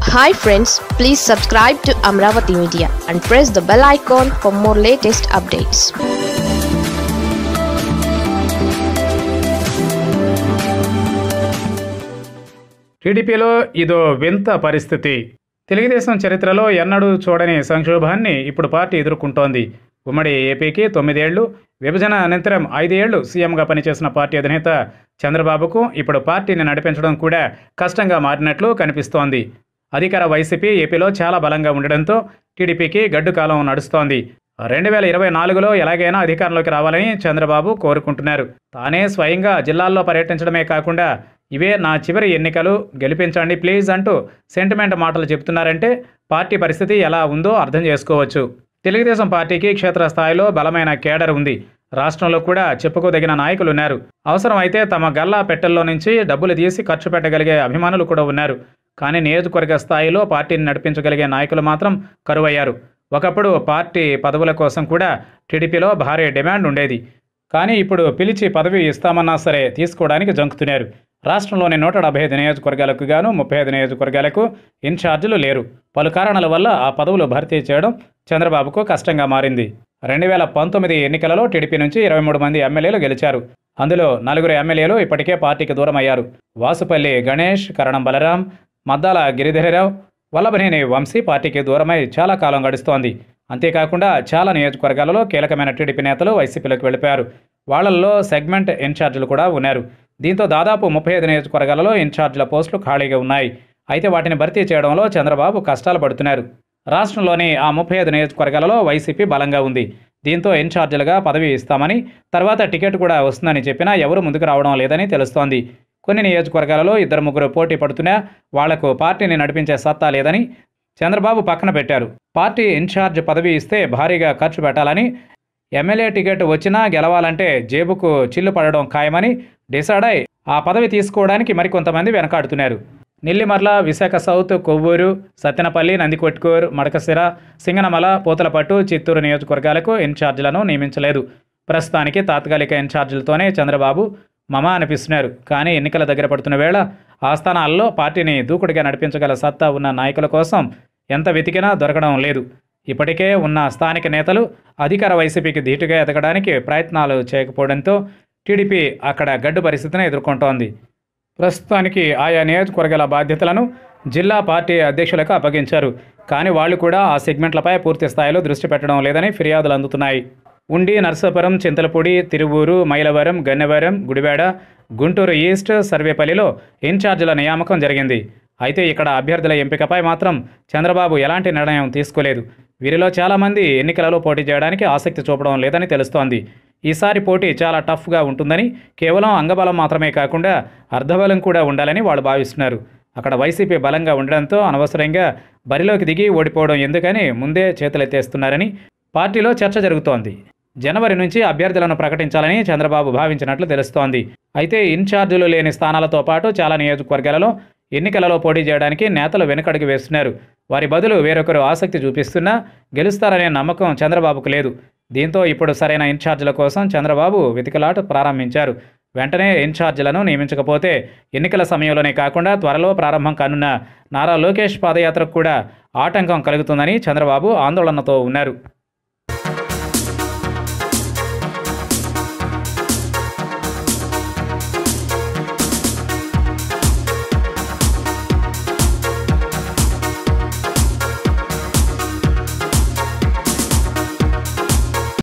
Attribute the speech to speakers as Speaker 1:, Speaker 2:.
Speaker 1: hi friends please subscribe to Amaravati media and press the bell icon for more latest updates
Speaker 2: టీడీపీలో ఇదో వింత పరిస్థితి తెలుగుదేశం చరిత్రలో ఎన్నడూ చూడని సంక్షోభాన్ని ఇప్పుడు పార్టీ ఎదుర్కొంటోంది ఉమ్మడి ఏపీకి తొమ్మిదేళ్లు విభజన అనంతరం ఐదేళ్లు సీఎంగా పనిచేసిన పార్టీ అధినేత చంద్రబాబుకు ఇప్పుడు పార్టీని నడిపించడం కూడా కష్టంగా మారినట్లు కనిపిస్తోంది అధికార వైసీపీ ఏపీలో చాలా బలంగా ఉండడంతో టీడీపీకి గడ్డు కాలం నడుస్తోంది రెండు వేల ఇరవై నాలుగులో ఎలాగైనా అధికారంలోకి రావాలని చంద్రబాబు కోరుకుంటున్నారు తానే స్వయంగా జిల్లాల్లో పర్యటించడమే కాకుండా ఇవే నా చివరి ఎన్నికలు గెలిపించండి ప్లీజ్ అంటూ సెంటిమెంట్ మాటలు చెప్తున్నారంటే పార్టీ పరిస్థితి ఎలా ఉందో అర్థం చేసుకోవచ్చు తెలుగుదేశం పార్టీకి క్షేత్రస్థాయిలో బలమైన కేడర్ ఉంది రాష్ట్రంలో కూడా చెప్పుకోదగిన నాయకులు ఉన్నారు అవసరమైతే తమ గల్లా పెట్టెల్లో నుంచి డబ్బులు తీసి ఖర్చు పెట్టగలిగే అభిమానులు కూడా ఉన్నారు కానీ నియోజకవర్గ స్థాయిలో పార్టీని నడిపించగలిగే నాయకులు మాత్రం కరువయ్యారు ఒకప్పుడు పార్టీ పదవుల కోసం కూడా టీడీపీలో భారీ డిమాండ్ ఉండేది కానీ ఇప్పుడు పిలిచి పదవి ఇస్తామన్నా సరే తీసుకోవడానికి జంకుతున్నారు రాష్ట్రంలోని నూట డెబ్బై ఐదు నియోజకవర్గాలకు గాను ముప్పై ఐదు నియోజకవర్గాలకు ఇన్ఛార్జీలు లేరు పలు కారణాల వల్ల ఆ పదవులు భర్తీ చేయడం చంద్రబాబుకు కష్టంగా మారింది రెండు వేల పంతొమ్మిది ఎన్నికలలో టీడీపీ నుంచి ఇరవై మూడు మంది ఎమ్మెల్యేలు గెలిచారు అందులో నలుగురు ఎమ్మెల్యేలు ఇప్పటికే పార్టీకి దూరం అయ్యారు వాసుపల్లి గణేష్ కరణం బలరాం మద్దాల గిరిధరరావు వల్లభనేని వంశీ పార్టీకి దూరమై చాలా కాలం గడుస్తోంది అంతేకాకుండా చాలా నియోజకవర్గాలలో కీలకమైన టీడీపీ నేతలు వైసీపీలోకి వెళ్ళిపోయారు వాళ్లలో సెగ్మెంట్ ఇన్ఛార్జీలు కూడా ఉన్నారు దీంతో దాదాపు ముప్పై ఐదు నియోజకవర్గాలలో ఇన్ఛార్జీల పోస్టులు ఖాళీగా ఉన్నాయి అయితే వాటిని భర్తీ చేయడంలో చంద్రబాబు కష్టాలు పడుతున్నారు రాష్ట్రంలోని ఆ ముప్పై ఐదు నియోజకవర్గాలలో వైసీపీ బలంగా ఉంది దీంతో ఇన్ఛార్జీలుగా పదవి ఇస్తామని తర్వాత టికెట్ కూడా వస్తుందని చెప్పినా ఎవరు ముందుకు రావడం లేదని తెలుస్తోంది కొన్ని నియోజకవర్గాలలో ఇద్దరు ముగ్గురు పోటీ పడుతున్నా వాళ్లకు పార్టీని నడిపించే సత్తా లేదని చంద్రబాబు పక్కన పెట్టారు పార్టీ ఇన్ఛార్జ్ పదవి ఇస్తే భారీగా ఖర్చు పెట్టాలని ఎమ్మెల్యే టికెట్ వచ్చినా గెలవాలంటే జేబుకు చిల్లు పడడం ఖాయమని డిసైడ్ అయి ఆ పదవి తీసుకోవడానికి మరికొంతమంది వెనకాడుతున్నారు నెల్లిమర్ల విశాఖ సౌత్ కొవ్వూరు సత్తెనపల్లి నందికొట్కూరు మడకసిర సింగనమల పూతలపట్టు చిత్తూరు నియోజకవర్గాలకు ఇన్ఛార్జీలను నియమించలేదు ప్రస్తుతానికి తాత్కాలిక ఇన్ఛార్జీలతోనే చంద్రబాబు మమ అనిపిస్తున్నారు కానీ ఎన్నికల దగ్గర పడుతున్న వేళ ఆ స్థానాల్లో పార్టీని దూకుడుగా నడిపించగల సత్తా ఉన్న నాయకుల కోసం ఎంత వెతికినా దొరకడం లేదు ఇప్పటికే ఉన్న స్థానిక నేతలు అధికార వైసీపీకి ధీటుగా ఎదగడానికి ప్రయత్నాలు చేయకపోవడంతో టీడీపీ అక్కడ గడ్డు పరిస్థితిని ఎదుర్కొంటోంది ప్రస్తుతానికి ఆయా నియోజకవర్గాల బాధ్యతలను జిల్లా పార్టీ అధ్యక్షులకు అప్పగించారు కానీ వాళ్ళు కూడా ఆ సెగ్మెంట్లపై పూర్తి స్థాయిలో దృష్టి పెట్టడం లేదని ఫిర్యాదులు అందుతున్నాయి ఉండి నర్సాపురం చింతలపూడి తిరువూరు మైలవరం గన్నవరం గుడివాడ గుంటూరు ఈస్ట్ సర్వేపల్లిలో ఇన్ఛార్జీల నియామకం జరిగింది అయితే ఇక్కడ అభ్యర్థుల ఎంపికపై మాత్రం చంద్రబాబు ఎలాంటి నిర్ణయం తీసుకోలేదు వీరిలో చాలామంది ఎన్నికలలో పోటీ చేయడానికి ఆసక్తి చూపడం లేదని తెలుస్తోంది ఈసారి పోటీ చాలా టఫ్గా ఉంటుందని కేవలం అంగబలం మాత్రమే కాకుండా అర్ధబలం కూడా ఉండాలని వాళ్ళు భావిస్తున్నారు అక్కడ వైసీపీ బలంగా ఉండడంతో అనవసరంగా బరిలోకి దిగి ఓడిపోవడం ఎందుకని ముందే చేతులెత్తేస్తున్నారని పార్టీలో చర్చ జరుగుతోంది జనవరి నుంచి అభ్యర్థులను ప్రకటించాలని చంద్రబాబు భావించినట్లు తెలుస్తోంది అయితే ఇన్ఛార్జీలు లేని స్థానాలతో పాటు చాలా నియోజకవర్గాలలో ఎన్నికలలో పోటీ చేయడానికి నేతలు వెనుకడుగు వేస్తున్నారు వారి బదులు వేరొకరు ఆసక్తి చూపిస్తున్నా గెలుస్తారనే నమ్మకం చంద్రబాబుకు లేదు దీంతో ఇప్పుడు సరైన ఇన్ఛార్జీల కోసం చంద్రబాబు వెతికలాట ప్రారంభించారు వెంటనే ఇన్ఛార్జీలను నియమించకపోతే ఎన్నికల సమయంలోనే కాకుండా త్వరలో ప్రారంభం కానున్న నారా లోకేష్ పాదయాత్రకు కూడా ఆటంకం కలుగుతుందని చంద్రబాబు ఆందోళనతో ఉన్నారు